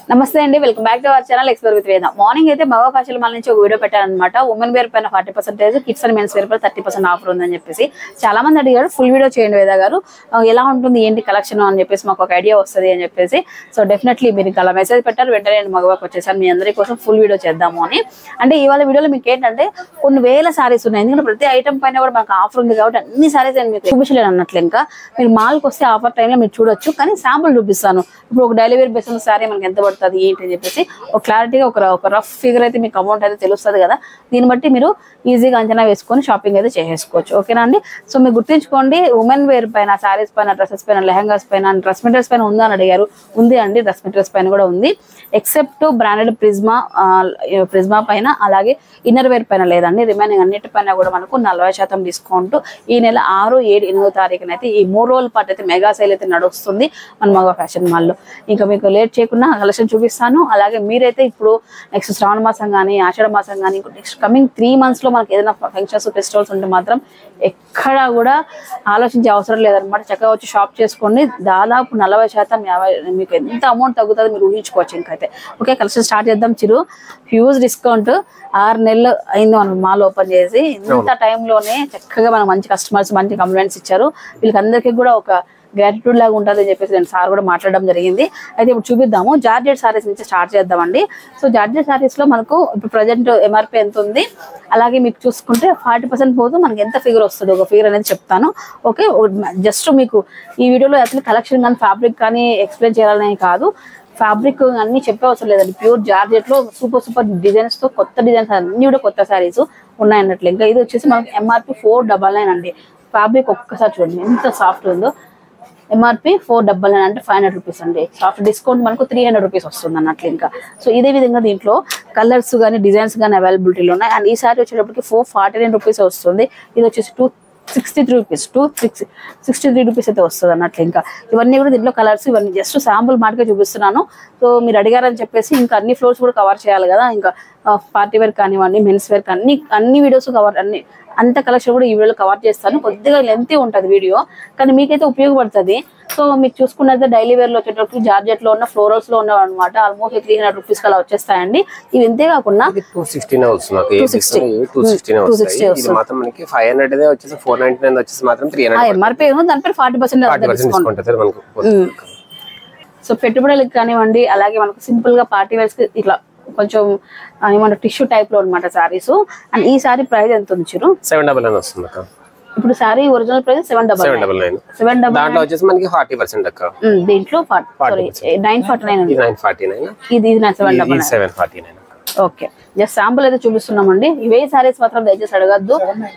నమస్తే అండి welcome back to our channel explore with Veda morning అయితే మగ ఫ్యాషన్ మాల్ నుంచి ఒక వీడియో పెట్టానమాట ఉమెన్ వేర్ పైన forty percentage kids and mens wear పైన థర్టీ పర్సెంట్ ఆఫర్ ఉందని చెప్పేసి చాలా మంది అడిగారు ఫుల్ వీడియో చేయండి వేద గారు ఆ, ఎలా ఉంటుంది ఏంటి కలెక్షన్ అని చెప్పేసి మాకు ఒక ఐడియా వస్తుంది అని చెప్పేసి సో డెఫినెట్లీ మీరు ఇంకా అలా మెసేజ్ పెట్టారు వెంటనే నేను మగవాకి వచ్చేసాను మీ అందరి కోసం ఫుల్ వీడియో చేద్దాము అని అంటే ఇవాళ వీడియోలో మీకు ఏంటంటే కొన్ని వేల సారీస్ ఉన్నాయి ఎందుకంటే ప్రతి ఐటమ్ పైన కూడా మనకు ఆఫర్ ఉంది కాబట్టి అన్ని సారీస్ నేను మీకు చూపించలేను అన్నట్లు ఇంకా మీరు మాల్కి వస్తే ఆఫర్ టైంలో మీరు చూడొచ్చు కానీ శాంపుల్ చూపిస్తాను ఇప్పుడు ఒక డైలీ వేర్ బేస్ సారీ మనకి ఎంత పడుతుంది ఏంటి అని చెప్పేసి ఒక క్లారిటీగా ఒక ఒక రఫ్ ఫిగర్ అయితే మీకు అమౌంట్ అయితే తెలుస్తుంది కదా దీన్ని బట్టి మీరు ఈజీగా అంచనా వేసుకొని షాపింగ్ అయితే చేసేసుకోవచ్చు ఓకేనా అండి సో మీరు గుర్తుంచుకోండి ఉమెన్ వేర్ పైన సారీస్ పైన డ్రెస్సెస్ పైన లెహంగాస్ పైన డ్రెస్ మెటీరియల్స్ పైన ఉందా అని అడిగారు ఉంది అండి డ్రెస్ మెటీరియల్స్ పైన కూడా ఉంది ఎక్సెప్ట్ బ్రాండెడ్ ప్రిజ్మా ప్రిజ్మా పైన అలాగే ఇన్నర్ వేర్ పైన లేదండి రిమైనింగ్ అన్నిటి పైన కూడా మనకు నలభై శాతం డిస్కౌంట్ ఈ నెల ఆరు ఏడు ఎనిమిదో తారీఖున అయితే ఈ మూడు రోజుల పాటు అయితే మెగా సేల్ అయితే నడుస్తుంది మన మగ ఫ్యాషన్ మాల్లో ఇంకా మీకు లేట్ చేయకుండా కలెక్షన్ చూపిస్తాను అలాగే మీరైతే ఇప్పుడు నెక్స్ట్ శ్రావణ మాసం కానీ ఆషాఢ మాసం కానీ నెక్స్ట్ కమింగ్ త్రీ మంత్స్ లో మనకి ఏదైనా ఫంక్షన్స్ ఫెస్టివల్స్ ఉంటే మాత్రం ఎక్కడా కూడా ఆలోచించే అవసరం లేదనమాట చక్కగా వచ్చి షాప్ చేసుకోండి దాదాపు నలభై శాతం యాభై మీకు ఎంత అమౌంట్ తగ్గుతుందో మీరు ఊహించుకోవచ్చు ఇంకైతే ఓకే కలెక్షన్ స్టార్ట్ చేద్దాం చిరు హ్యూజ్ డిస్కౌంట్ ఆరు నెలలు అయింది మనం మాల్ ఓపెన్ చేసి ఇంత టైంలోనే చక్కగా మనకు మంచి కస్టమర్స్ మంచి కంప్లైంట్స్ ఇచ్చారు వీళ్ళకందరికీ కూడా ఒక గ్రాటిట్యూడ్ లాగా ఉంటుంది అని చెప్పేసి నేను సార్ కూడా మాట్లాడడం జరిగింది అయితే ఇప్పుడు చూపిద్దాము జార్జెట్ సారీస్ నుంచి స్టార్ట్ చేద్దామండి సో జార్జెట్ సారీస్ లో మనకు ఇప్పుడు ప్రజెంట్ ఎంఆర్పి ఎంత ఉంది అలాగే మీకు చూసుకుంటే ఫార్టీ పర్సెంట్ పోతూ మనకి ఎంత ఫిగర్ వస్తుంది ఒక ఫిగర్ అనేది చెప్తాను ఓకే జస్ట్ మీకు ఈ వీడియోలో అసలు కలెక్షన్ కానీ ఫ్యాబ్రిక్ కానీ ఎక్స్ప్లెయిన్ చేయాలని కాదు ఫ్యాబ్రిక్ అన్ని చెప్పే అవసరం లేదండి ప్యూర్ జార్జెట్ లో సూపర్ సూపర్ డిజైన్స్ తో కొత్త డిజైన్స్ అన్ని కూడా కొత్త సారీస్ ఉన్నాయన్నట్లు ఇంకా ఇది వచ్చేసి మనకి ఎంఆర్పి ఫోర్ డబల్ నైన్ అండి ఫ్యాబ్రిక్ ఒక్కసారి చూడండి ఎంత సాఫ్ట్ ఉందో ఎంఆర్పి ఫోర్ డబల్ నైన్ అంటే ఫైవ్ హండ్రెడ్ రూపీస్ అండి సాఫ్ట్ డిస్కౌంట్ మనకు త్రీ హండ్రెడ్ రూపీస్ వస్తుంది అన్నట్లు ఇంకా సో ఇదే విధంగా దీంట్లో కలర్స్ కానీ డిజైన్స్ కానీ అవైలబిలిటీలో ఉన్నాయి అండ్ ఈ సారీ వచ్చేటప్పటికి ఫోర్ ఫార్టీ నైన్ రూపీస్ వస్తుంది ఇది వచ్చేసి two sixty three rupees two six sixty three rupees అయితే వస్తుంది అన్నట్లు ఇంకా ఇవన్నీ కూడా దీంట్లో కలర్స్ ఇవన్నీ జస్ట్ శాంపుల్ మాటగా చూపిస్తున్నాను సో మీరు అడిగారని చెప్పేసి ఇంకా అన్ని ఫ్లోర్స్ కూడా కవర్ చేయాలి కదా ఇంకా పార్టీ వేర్ కానివ్వండి మెన్స్ వేర్ అన్ని అన్ని వీడియోస్ కవర్ అన్ని అంత కలెక్షన్ కూడా ఈ వీడియోలో కవర్ చేస్తాను కొద్దిగా లెంతీ ఉంటుంది వీడియో కానీ మీకైతే ఉపయోగపడుతుంది సో మీకు చూసుకున్నట్లయితే డైలీ వేర్ లో వచ్చేటప్పుడు జార్జెట్ లో ఉన్న ఫ్లోరల్స్ లో ఉన్నవి అనమాట ఆల్మోస్ట్ త్రీ హండ్రెడ్ రూపీస్ అలా వచ్చేస్తాయండి ఇవి ఇంతే కాకుండా టూ సిక్స్టీన్ వస్తుంది నాకు 260. టూ సిక్స్టీన్ 260 వస్తాయి ఇది మాత్రం మనకి ఫైవ్ హండ్రెడ్ వచ్చేసి ఫోర్ నైన్టీ నైన్ వచ్చేసి మాత్రం త్రీ హండ్రెడ్ ఎంఆర్పీ దానిపై forty percent forty percent discount discount అయితే మనకు సో పెట్టుబడులకు కానివ్వండి అలాగే మనకు సింపుల్ గా పార్టీ వేర్స్ కి ఇట్లా కొంచెం ఆ, ఏమంటారు టిష్యూ టైప్ లో అనమాట సారీస్ అండ్ ఈ సారీ ప్రైస్ ఎంత ఉంచారు సెవెన్ డబల్ నైన్ వస్తుంది అక్క ఇప్పుడు sari original price seven double seven double nine seven double దాంట్లో వచ్చేసి మనకి ఫార్టీ పర్సెంట్ అక్క దీంట్లో సారీ నైన్ ఫార్టీ నైన్ ఉంది ఇది నైన్ ఫార్టీ నైన్ ఇది ఇది సెవెన్ డబల్ ఇది seven forty nine okay just sample అయితే చూపిస్తున్నామండి ఇవే సారీస్ మాత్రం దయచేసి అడగద్దు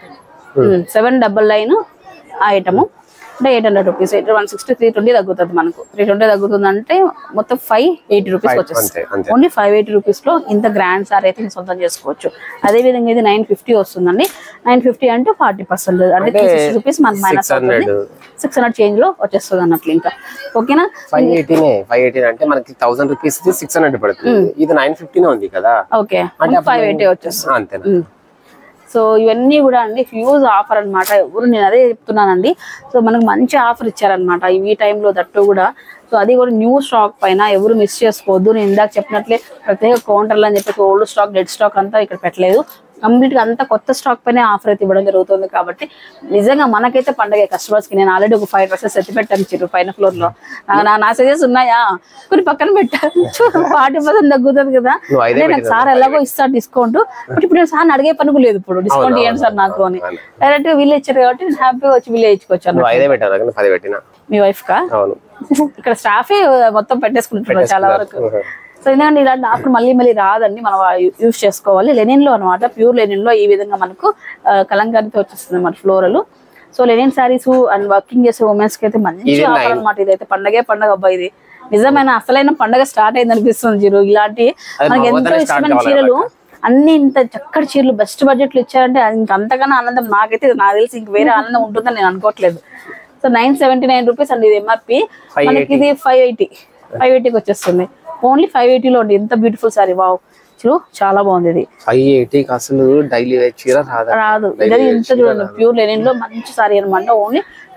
సెవెన్ డబల్ నైన్ ఆ ఐటమ్ అంటే eight hundred rupees eight one sixty three twenty తగ్గుతుంది మనకు త్రీ ట్వంటీ తగ్గుతుంది అంటే మొత్తం ఫైవ్ ఎయిటీ రూపీస్ వచ్చేస్తుంది అంతే అంతే ఓన్లీ ఫైవ్ ఎయిటీ రూపీస్ లో ఇంత గ్రాండ్ సారీ అయితే మీరు సొంతం చేసుకోవచ్చు అదే విధంగా ఇది నైన్ ఫిఫ్టీ వస్తుందండి నైన్ ఫిఫ్టీ అంటే ఫార్టీ పర్సెంట్ అంటే త్రీ సిక్స్టీ రూపీస్ మనకు మైనస్ సిక్స్ అవుతుంది హండ్రెడ్ సిక్స్ హండ్రెడ్ చేంజ్ లో వచ్చేస్తుంది అన్నట్లు ఇంకా ఓకేనా ఫైవ్ ఎయిటీనే ఫైవ్ ఎయిటీన్ అంటే మనకి థౌసండ్ రూపీస్ సిక్స్ హండ్రెడ్ పడుతుంది ఇది నైన్ ఫిఫ్టీనే ఉంది కదా ఓకే అంటే ఫైవ్ ఎయిటీ వచ్చేస్తుంది అంతేనా సో ఇవన్నీ కూడా అండి ఫ్యూజ్ ఆఫర్ అన్నమాట ఎవరు నేను అదే చెప్తున్నానండి సో మనకు మంచి ఆఫర్ ఇచ్చారనమాట ఈ టైంలో దట్టు కూడా సో అది కూడా న్యూ స్టాక్ పైన ఎవరు మిస్ చేసుకోవద్దు నేను ఇందాక చెప్పినట్లే ప్రత్యేక కౌంటర్లు అని చెప్పేసి ఓల్డ్ స్టాక్ డెడ్ స్టాక్ అంతా ఇక్కడ పెట్టలేదు కంప్లీట్ గా అంతా కొత్త స్టాక్ పైన ఆఫర్ అయితే ఇవ్వడం జరుగుతుంది కాబట్టి నిజంగా మనకైతే పండగ కస్టమర్స్ కి నేను ఆల్రెడీ ఒక ఫైవ్ డ్రెస్సెస్ ఎత్తి పెట్టాను చిరు పైన ఫ్లోర్ లో నా- నా నా సజెస్ ఉన్నాయా కొన్ని పక్కన పెట్టాను ఫార్టీ పర్సెంట్ తగ్గుతుంది కదా నువ్వు ఐదే అంటే నాకు సార్ ఎలాగో ఇస్తారు డిస్కౌంట్ బట్ ఇప్పుడు నేను సార్ అడిగే పనుకు లేదు ఇప్పుడు డిస్కౌంట్ ఇవ్వండి సార్ నాకు అని అవును. డైరెక్ట్ వీళ్ళు ఇచ్చారు కాబట్టి నేను హ్యాపీగా వచ్చి వీళ్ళు ఇచ్చుకొచ్చాను నువ్వు ఐదే పెట్టాను కానీ పది పెట్టినా మీ వైఫ్ కా అవును ఇక్కడ స్టాఫే మొత్తం పెట్టేసుకుంటున్నారు చాలా వరకు సో ఎందుకంటే ఇలాంటి ఆఫర్ మళ్ళీ మళ్ళీ రాదండి మనం యూస్ చేసుకోవాలి లెనిన్ లో అనమాట ప్యూర్ లెనిన్ లో ఈ విధంగా మనకు ఆ, కలంకారీతో వచ్చేస్తుంది మన floral so linen saris and working చేసే ఉమెన్స్ కి అయితే మంచి ఇది ఆఫర్ nine. అనమాట ఇదైతే పండగే పండగ అబ్బాయి ఇది నిజమైన అసలైన పండగ స్టార్ట్ అయింది అనిపిస్తుంది జీరో ఇలాంటి అది మనకి మా ఎంతో వద్దనే start ఇష్టమైన కావాలి చీరలు అన్ని ఇంత చక్కటి చీరలు బెస్ట్ బడ్జెట్ లో ఇచ్చారంటే అది ఇంక అంతకన్నా ఆనందం నాకైతే నాకు తెలిసి ఇంక వేరే ఆనందం ఉంటుందని నేను అనుకోవట్లేదు so nine seventy nine rupees అండి ఇది ఎంఆర్పి మనకి ఇది ఫైవ్ ఎయిటీ ఫైవ్ ఎయిటీకి వచ్చేస్తుంది ఓన్లీ ఫైవ్ ఎయిటీలో ఉంది ఎంత బ్యూటిఫుల్ సారీ వావ్ చూ చాలా బాగుంది ఇది ఫైవ్ ఎయిటీకి అసలు డైలీ చీర రాదా రాదు ఇది ఇంత చూడండి ప్యూర్ లెనిన్ లో మంచి సారీ అనమాట ఓన్లీ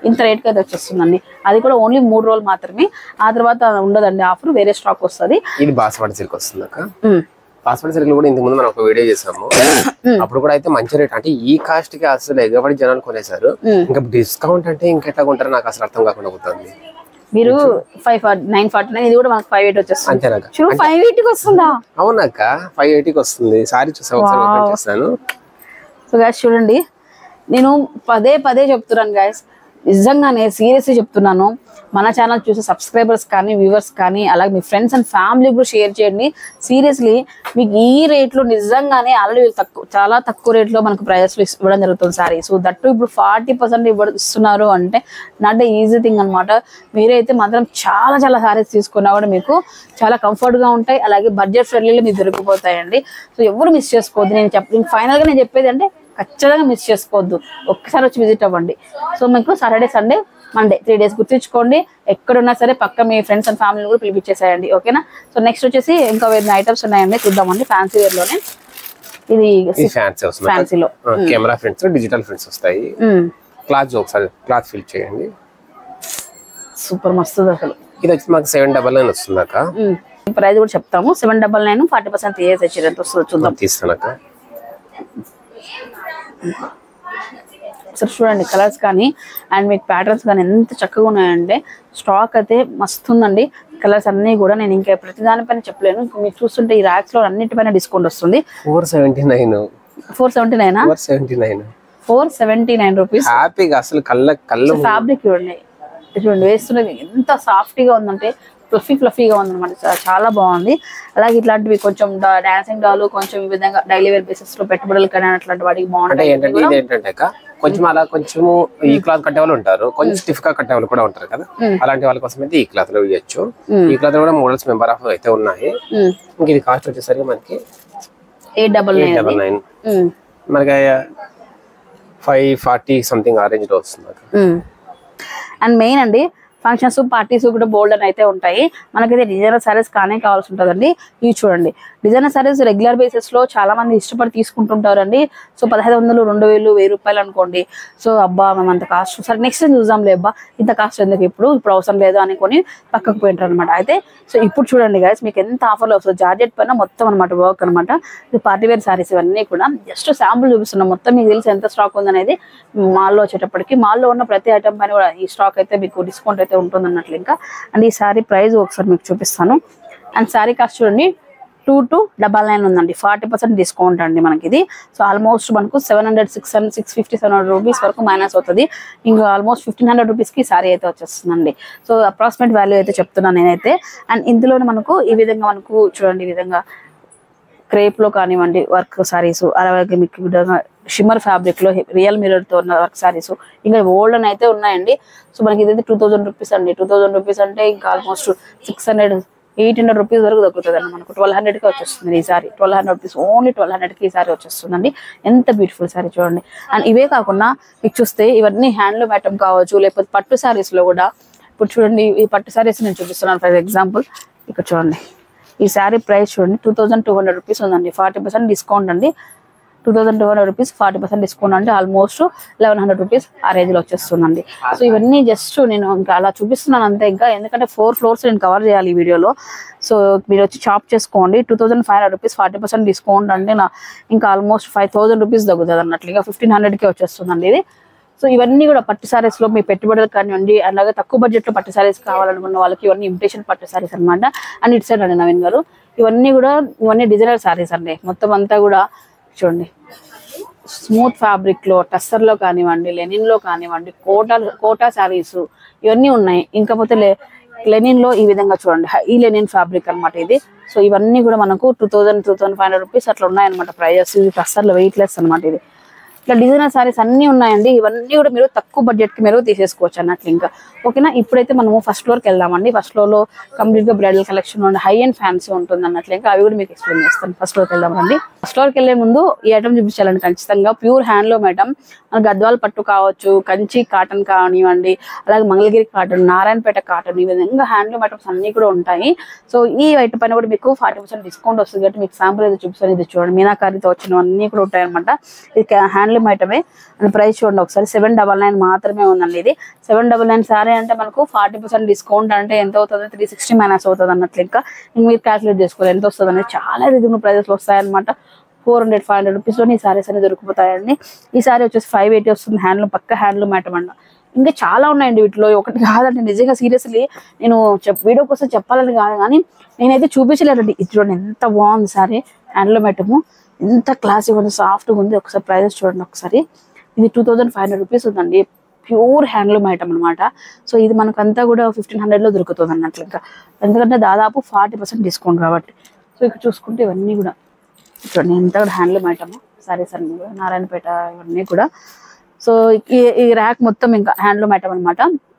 ఇంత రేట్కి అయితే వచ్చేస్తుందండి అది కూడా ఓన్లీ మూడు రోజులు మాత్రమే ఆ తర్వాత ఉండదండి ఆఫర్ వేరే స్టాక్ వస్తుంది ఇది బాస్వాడి సిల్క్ వస్తుంది అక్క బాస్వాడి సిల్క్ కూడా ఇంతకు ముందు మనం ఒక వీడియో చేసాము అప్పుడు కూడా అయితే మంచి రేట్ అంటే ఈ కాస్ట్ కి అసలు ఎగబడి జనాలు కొనేసారు ఇంకా డిస్కౌంట్ అంటే ఇంకెట్లా కొంటారో నాకు అసలు అర్థం కాకుండా పోతుంది మీరు five forty nine forty nine ఇది కూడా మనకు ఫైవ్ ఎయిట్ వచ్చేస్తుంది అంతేనాక చూడు ఫైవ్ ఎయిట్కి వస్తుందా అవునక్క ఫైవ్ ఎయిటీకి వస్తుంది సారీ చూసా ఒకసారి ఓపెన్ చేస్తాను సో గాయస్ చూడండి నేను పదే పదే చెప్తున్నాను గాయస్ నిజంగానే సీరియస్లీ చెప్తున్నాను మన ఛానల్ చూసే సబ్స్క్రైబర్స్ కానీ వ్యూవర్స్ కానీ అలాగే మీ ఫ్రెండ్స్ అండ్ ఫ్యామిలీ కూడా షేర్ చేయండి సీరియస్లీ మీకు ఈ రేట్లో నిజంగానే ఆల్రెడీ తక్కువ చాలా తక్కువ రేట్లో మనకు ప్రైజెస్లో ఇవ్వడం జరుగుతుంది సారీ సో దట్టు ఇప్పుడు ఫార్టీ పర్సెంట్ ఇవ్వ ఇస్తున్నారు అంటే నాట్ ఈజీ థింగ్ అనమాట మీరైతే మాత్రం చాలా చాలా సారీస్ తీసుకున్నా కూడా మీకు చాలా కంఫర్ట్గా ఉంటాయి అలాగే బడ్జెట్ ఫ్రెండ్లీలో మీకు దొరికిపోతాయండి సో ఎవరు మిస్ చేసుకోవద్దు నేను చెప్ నేను ఫైనల్గా నేను చెప్పేది అంటే ఖచ్చితంగా మిస్ చేసుకోవద్దు ఒక్కసారి వచ్చి విజిట్ అవ్వండి సో మీకు Saturday Sunday Monday three days గుర్తుంచుకోండి ఎక్కడున్నా సరే పక్క మీ ఫ్రెండ్స్ అండ్ ఫ్యామిలీ కూడా పిలిపించేసేయండి ఓకేనా సో నెక్స్ట్ వచ్చేసి ఇంకా వేరే ఐటమ్స్ ఉన్నాయండి చూద్దామండి ఫ్యాన్సీ వేర్ లోనే ఇది ఇది ఫ్యాన్సీ వస్తుంది ఫ్యాన్సీలో కెమెరా ఫ్రెండ్స్ డిజిటల్ ఫ్రెండ్స్ వస్తాయి క్లాత్ ఒకసారి క్లాత్ ఫిల్ చేయండి సూపర్ మస్తుంది అసలు ఇది వచ్చి మాకు సెవెన్ డబల్ నైన్ వస్తుంది అక్క ప్రైస్ కూడా చెప్తాము seven double nine forty percent తీసేసి ఎంత వస్తుందో చూద్దాం తీస్తానక్క ఒకసారి చూడండి కలర్స్ కానీ అండ్ మీకు ప్యాటర్న్స్ కానీ ఎంత చక్కగా ఉన్నాయంటే స్టాక్ అయితే మస్తు ఉందండి కలర్స్ అన్నీ కూడా నేను ఇంకా ప్రతి దానిపైన చెప్పలేను ఇంకా మీరు చూస్తుంటే ఈ ర్యాక్స్ లో అన్నిటిపైన డిస్కౌంట్ వస్తుంది four seventy nine four seventy nine four seventy nine four seventy nine rupees హ్యాపీగా అసలు కళ్ళ కళ్ళు ఫ్యాబ్రిక్ చూడండి ఇది చూడండి వేస్తున్నది ఎంత సాఫ్ట్ గా ఉందంటే ఫ్లఫీ ఫ్లఫీగా ఉందన్నమాట చా- చాలా బాగుంది అలాగే ఇట్లాంటివి కొంచెం డాన్సింగ్ డాలు కొంచెం ఈ విధంగా డైలీ వేర్ బేసిస్ లో పెట్టుబడులు కానీ అట్లాంటి వాటికి అంటే బాగుంటాయి ఏంటంటే ఇది ఏంటంటే అక్క కొంచెం అలా కొంచెము ఈ క్లాత్ కట్టే వాళ్ళు ఉంటారు కొంచెం స్టిఫ్ గా కట్టే వాళ్ళు కూడా ఉంటారు కదా అలాంటి వాళ్ళ కోసం అయితే ఈ క్లాత్ లో ఇవ్వచ్చు ఈ క్లాత్ కూడా మోడల్స్ మెంబర్ ఆఫ్ అయితే ఉన్నాయి ఇంక ఇది కాస్ట్ వచ్చేసరికి మనకి eight double nine double nine మనకి ఫైవ్ ఫార్టీ సంథింగ్ ఆ రేంజ్ లో వస్తుంది అక్క అండ్ మెయిన్ అండి ఫంక్షన్స్ పార్టీస్ కూడా బోల్డ్ అని అయితే ఉంటాయి మనకైతే డిజైనర్ సారీస్ కానే కావాల్సి ఉంటుందండి ఇవి చూడండి డిజైనర్ సారీస్ రెగ్యులర్ బేసిస్ లో చాలా మంది ఇష్టపడి తీసుకుంటుంటారండి సో పదహైదు వందలు రెండు వేలు వెయ్యి రూపాయలు అనుకోండి సో అబ్బా మేము అంత కాస్ట్ సరే నెక్స్ట్ చూద్దాంలే అబ్బా ఇంత కాస్ట్ ఎందుకు ఇప్పుడు ఇప్పుడు అవసరం లేదు అనుకొని పక్కకు పోయింటారు అనమాట అయితే సో ఇప్పుడు చూడండి గాయస్ మీకు ఎంత ఆఫర్లో వస్తుంది జార్జెట్ పైన మొత్తం అనమాట వర్క్ అనమాట ఇది పార్టీ వేర్ సారీస్ ఇవన్నీ కూడా జస్ట్ శాంపుల్ చూపిస్తున్నాం మొత్తం మీకు తెలిసి ఎంత స్టాక్ ఉందనేది మాల్లో వచ్చేటప్పటికి మాల్లో ఉన్న ప్రతి ఐటమ్ పైన కూడా ఈ స్టాక్ అయితే మీకు డిస్కౌంట్ అయితే ఉంటుంది అన్నట్లు ఇంకా అండ్ ఈ సారీ ప్రైస్ ఒకసారి మీకు చూపిస్తాను అండ్ సారీ కాస్ట్ చూడండి టూ టు డబల్ నైన్ ఉందండి ఫార్టీ పర్సెంట్ డిస్కౌంట్ అండి మనకి ఇది సో ఆల్మోస్ట్ మనకు seven hundred six hundred six fifty seven hundred rupees వరకు మైనస్ అవుతుంది ఇంకా ఆల్మోస్ట్ ఫిఫ్టీన్ హండ్రెడ్ రూపీస్కి సారీ అయితే వచ్చేస్తుందండి సో అప్రాక్సిమేట్ వాల్యూ అయితే చెప్తున్నాను నేనైతే అండ్ ఇందులోనే మనకు ఈ విధంగా మనకు చూడండి ఈ విధంగా క్రేప్ లో కానివ్వండి వర్క్ సారీస్ అలాగే మీకు ఈ విధంగా షిమ్మర్ ఫ్యాబ్రిక్ లో రియల్ మిరర్ తో ఉన్న వర్క్ సారీస్ ఇంకా ఓల్డ్ అని అయితే ఉన్నాయండి సో మనకి ఇదైతే టూ థౌసండ్ రూపీస్ అండి టూ థౌసండ్ రూపీస్ అంటే ఇంకా almost six hundred eight hundred rupees వరకు దొరుకుతుంది అండి మనకు ట్వెల్వ్ హండ్రెడ్ కి వచ్చేస్తుంది ఈ sari twelve hundred rupees only twelve hundred కి ఈ సారీ వచ్చేస్తుందండి ఎంత బ్యూటిఫుల్ సారీ చూడండి అండ్ ఇవే కాకుండా మీకు చూస్తే ఇవన్నీ హ్యాండ్లూమ్ ఐటమ్ కావచ్చు లేకపోతే పట్టు సారీస్ లో కూడా ఇప్పుడు చూడండి ఈ పట్టు సారీస్ నేను చూపిస్తున్నాను ఫర్ ఎగ్జాంపుల్ ఇక్కడ చూడండి ఈ శారీ ప్రైస్ చూడండి two thousand two hundred rupees ఉందండి ఫార్టీ పర్సెంట్ డిస్కౌంట్ అండి two thousand two hundred rupees forty percent discount అంటే ఆల్మోస్ట్ లెవెన్ హండ్రెడ్ రూపీస్ ఆ రేంజ్ లో వచ్చేస్తుందండి సో ఇవన్నీ జస్ట్ నేను ఇంకా అలా చూపిస్తున్నాను అంతే ఇంకా ఎందుకంటే ఫోర్ ఫ్లోర్స్ నేను కవర్ చేయాలి ఈ వీడియోలో సో మీరు వచ్చి షాప్ చేసుకోండి two thousand five hundred rupees forty percent discount అంటే నా ఇంకా ఆల్మోస్ట్ ఫైవ్ థౌసండ్ రూపీస్ తగ్గుతుంది అన్నట్లు ఇంకా ఫిఫ్టీన్ హండ్రెడ్కే వచ్చేస్తుందండి ఇది సో ఇవన్నీ కూడా పట్టు సారీస్ లో మీ పెట్టుబడులు కానివ్వండి అలాగే తక్కువ బడ్జెట్ లో పట్టు సారీస్ కావాలనుకున్న వాళ్ళకి ఇవన్నీ ఇమిటేషన్ పట్టు సారీస్ అన్నమాట అండ్ ఇటు సైడ్ అండి నవీన్ గారు ఇవన్నీ కూడా ఇవన్నీ డిజైనర్ సారీస్ అండి మొత్తం అంతా కూడా చూడండి స్మూత్ ఫ్యాబ్రిక్ లో టస్సర్ లో కానివ్వండి లెనిన్ లో కానివ్వండి కోటా కోటా శారీస్ ఇవన్నీ ఉన్నాయి ఇంకపోతే లే లెనిన్ లో ఈ విధంగా చూడండి ఈ లెనిన్ ఫ్యాబ్రిక్ అన్నమాట ఇది సో ఇవన్నీ కూడా మనకు two thousand two thousand five hundred rupees అట్లా ఉన్నాయన్నమాట ప్రైజెస్ ఇది టస్సర్ లో వెయిట్ లెస్ అనమాట ఇది ఇట్లా డిజైనర్ సారీస్ అన్ని ఉన్నాయండి ఇవన్నీ కూడా మీరు తక్కువ బడ్జెట్ కి మీరు తీసేసుకోవచ్చు అన్నట్లు ఇంకా ఓకేనా ఇప్పుడైతే మనము ఫస్ట్ ఫ్లోర్ కి వెళ్దామండి ఫస్ట్ ఫ్లోర్ లో కంప్లీట్ గా బ్రైడల్ కలెక్షన్ ఉండి హై అండ్ ఫ్యాన్సీ ఉంటుంది అన్నట్లు ఇంకా అవి కూడా మీకు ఎక్స్ప్లెయిన్ చేస్తాను ఫస్ట్ ఫ్లోర్ కి వెళ్దామండి ఫస్ట్ ఫ్లోర్ కి వెళ్లే ముందు ఈ ఐటమ్ చూపించాలండి ఖచ్చితంగా ప్యూర్ హ్యాండ్లూమ్ ఐటమ్ మన గద్వాల్ పట్టు కావచ్చు కంచి కాటన్ కానివ్వండి అలాగే మంగళగిరి కాటన్ నారాయణపేట కాటన్ ఈ విధంగా హ్యాండ్లూమ్ ఐటమ్స్ అన్ని కూడా ఉంటాయి సో ఈ ఐటమ్ పైన కూడా మీకు ఫార్టీ పర్సెంట్ డిస్కౌంట్ వస్తుంది కాబట్టి మీకు శాంపుల్ అయితే చూపిస్తాను ఇది చూడండి మీనాకారితో వచ్చినవన్నీ కూడా ఉంటాయి అనమాట ఇది హ్యాండ్ హ్యాండ్లూమ్ ఐటమే అండ్ ప్రైస్ చూడండి ఒకసారి సెవెన్ డబల్ నైన్ మాత్రమే ఉందండి ఇది సెవెన్ డబల్ నైన్ సారీ అంటే మనకు ఫార్టీ పర్సెంట్ డిస్కౌంట్ అంటే ఎంత అవుతుంది త్రీ సిక్స్టీ మైనస్ అవుతుంది అన్నట్లు ఇంకా ఇంక మీరు క్యాల్కులేట్ చేసుకోవాలి ఎంత వస్తుంది అనేది చాలా రీజనబుల్ ప్రైజెస్లో వస్తాయన్నమాట ఫోర్ హండ్రెడ్ ఫైవ్ హండ్రెడ్ రూపీస్లో ఈ సారీస్ అనేది దొరికిపోతాయండి ఈ సారీ వచ్చేసి ఫైవ్ ఎయిటీ వస్తుంది హ్యాండ్లూమ్ పక్క హ్యాండ్లూమ్ ఐటమ్ అంట ఇంకా చాలా ఉన్నాయండి వీటిలో ఒకటి కాదండి నిజంగా సీరియస్లీ నేను చెప్ వీడియో కోసం చెప్పాలని కాదు కానీ నేనైతే చూపించలేదండి ఇది చూడండి ఎంత బాగుంది సారీ హ్యాండ్లూమ్ ఐటమ్ ఎంత క్లాసిక్ ఉంది సాఫ్ట్గా ఉంది ఒకసారి ప్రైజెస్ చూడండి ఒకసారి ఇది two thousand five hundred rupees ఉందండి ప్యూర్ హ్యాండ్లూమ్ ఐటమ్ అనమాట సో ఇది మనకంతా కూడా ఫిఫ్టీన్ హండ్రెడ్లో దొరుకుతుంది అన్నట్లు ఇంకా ఎందుకంటే దాదాపు ఫార్టీ పర్సెంట్ డిస్కౌంట్ కాబట్టి సో ఇక్కడ చూసుకుంటే ఇవన్నీ కూడా చూడండి ఎంత కూడా హ్యాండ్లూమ్ ఐటమ్ సారీస్ అన్ని కూడా నారాయణపేట ఇవన్నీ కూడా సో ఈ ఈ ర్యాక్ మొత్తం ఇంకా హ్యాండ్లూమ్ ఐటమ్ అనమాట